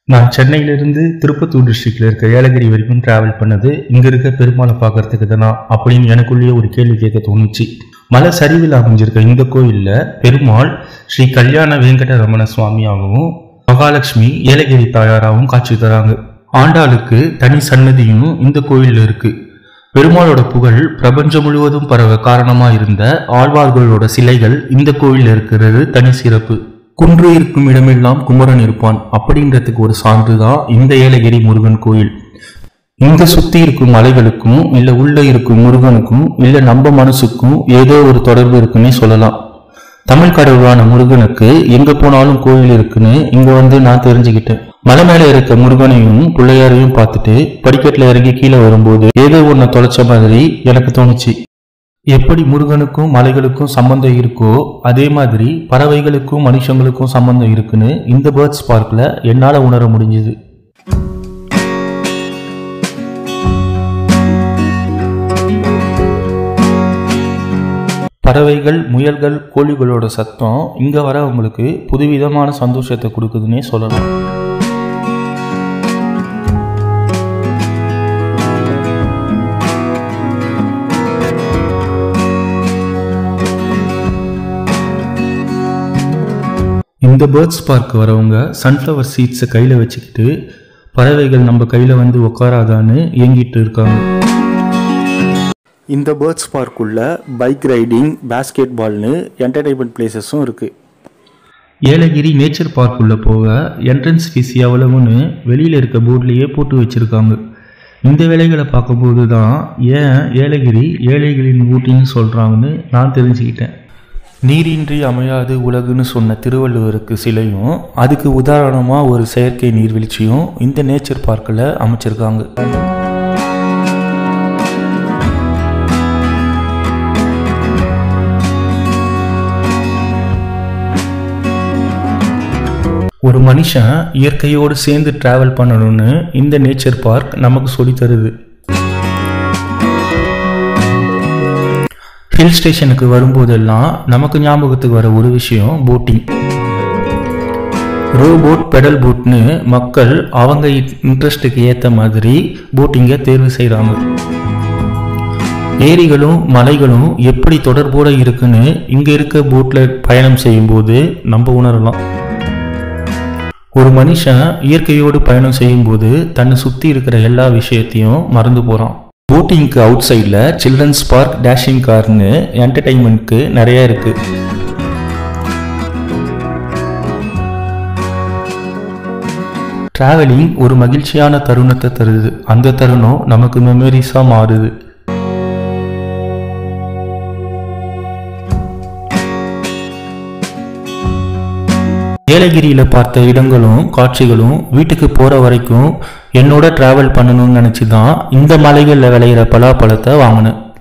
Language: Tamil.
நான் சென்னையிலிருந்து திருப்பத்தூர் டிஸ்ட்ரிக்ட்ல இருக்க ஏலகிரி வரைக்கும் டிராவல் பண்ணது இங்க இருக்க பெருமாளை பார்க்கறதுக்கு தானா அப்படின்னு எனக்குள்ளேயே ஒரு கேள்வி கேட்க தோணுச்சு மலை சரிவில் அமைஞ்சிருக்க இந்த கோயில்ல பெருமாள் ஸ்ரீ கல்யாண வெங்கட ரமண சுவாமியாகவும் மகாலட்சுமி ஏலகிரி தாயாராகவும் காட்சி தராங்க ஆண்டாளுக்கு தனி சன்னதியும் இந்த கோயில்ல இருக்கு பெருமாளோட புகழ் பிரபஞ்சம் முழுவதும் பரவ காரணமா இருந்த ஆழ்வார்களோட சிலைகள் இந்த கோயில்ல இருக்கிறது தனி சிறப்பு குன்று இருக்கும் இடமெல்லாம் குமரன் இருப்பான் அப்படின்றதுக்கு ஒரு சான்று தான் இந்த ஏலகிரி முருகன் கோயில் இங்க சுத்தி இருக்கும் மலைகளுக்கும் இல்ல உள்ள இருக்கும் முருகனுக்கும் இல்ல நம்ம மனசுக்கும் ஏதோ ஒரு தொடர்பு இருக்குன்னே சொல்லலாம் தமிழ் கடவுளான முருகனுக்கு எங்க போனாலும் கோயில் இருக்குன்னு இங்க வந்து நான் தெரிஞ்சுக்கிட்டேன் மலை மேல இருக்க முருகனையும் பிள்ளையாரையும் பார்த்துட்டு படிக்கட்டுல இறங்கி கீழே வரும்போது ஏதோ ஒன்ன தொலைச்ச மாதிரி எனக்கு தோணுச்சு எப்படி முருகனுக்கும் மலைகளுக்கும் சம்பந்தம் இருக்கோ அதே மாதிரி பறவைகளுக்கும் மனுஷங்களுக்கும் சம்பந்தம் இருக்குன்னு இந்த பேர்ட்ஸ் பார்க்ல என்னால உணர முடிஞ்சுது பறவைகள் முயல்கள் கோழிகளோட சத்தம் இங்க வர உங்களுக்கு புதுவிதமான சந்தோஷத்தை கொடுக்குதுன்னே சொல்லலாம் இந்த பேர்ட்ஸ் பார்க் வரவங்க சன்ஃப்ளவர் சீட்ஸை கையில் வச்சுக்கிட்டு பறவைகள் நம்ம கையில் வந்து உட்காராதான்னு இயங்கிட்டு இருக்காங்க இந்த பேர்ட்ஸ் பார்க்குள்ள பைக் ரைடிங் பேஸ்கெட் பால்னு என்டர்டைன்மெண்ட் பிளேசஸும் இருக்குது ஏலகிரி நேச்சர் பார்க்குள்ளே போக என்ட்ரன்ஸ் ஃபீஸ் எவ்வளவுன்னு வெளியில் இருக்க போர்ட்லேயே போட்டு வச்சுருக்காங்க இந்த வேலைகளை பார்க்கும்போது தான் ஏன் ஏலகிரி ஏழைகளின் ஊட்டின்னு சொல்கிறாங்கன்னு நான் தெரிஞ்சுக்கிட்டேன் நீரின்றி அமையாது உலகுன்னு சொன்ன திருவள்ளுவருக்கு சிலையும் அதுக்கு உதாரணமாக ஒரு செயற்கை நீர்வீழ்ச்சியும் இந்த நேச்சர் பார்க்கில் அமைச்சிருக்காங்க ஒரு மனுஷன் இயற்கையோடு சேர்ந்து டிராவல் பண்ணணும்னு இந்த நேச்சர் பார்க் நமக்கு சொல்லித் தருது ஹில் ஸ்டேஷனுக்கு வரும்போதெல்லாம் நமக்கு ஞாபகத்துக்கு வர ஒரு விஷயம் போட்டிங் ரோ போட் பெடல் போட்னு மக்கள் அவங்க இன்ட்ரெஸ்ட்டுக்கு ஏற்ற மாதிரி போட்டிங்கை தேர்வு செய்கிறாங்க ஏரிகளும் மலைகளும் எப்படி தொடர்போடு இருக்குன்னு இங்கே இருக்க போட்டில் பயணம் செய்யும்போது நம்ம உணரலாம் ஒரு மனுஷன் இயற்கையோடு பயணம் செய்யும்போது தன்னை சுற்றி இருக்கிற எல்லா விஷயத்தையும் மறந்து போகிறான் போட்டிங்க்கு அவுட் சைடில் சில்ட்ரன்ஸ் பார்க் டேஷிங் கார்னு என்டர்டைன்மெண்ட்க்கு நிறைய இருக்கு டிராவலிங் ஒரு மகிழ்ச்சியான தருணத்தை தருது அந்த தருணம் நமக்கு மெமரிஸாக மாறுது ஏலகிரியில் பார்த்த இடங்களும் காட்சிகளும் வீட்டுக்கு போகிற வரைக்கும் என்னோட டிராவல் பண்ணணும்னு நினச்சி தான் இந்த மலைகளில் விளையிற பலாப்பழத்தை வாங்கினேன்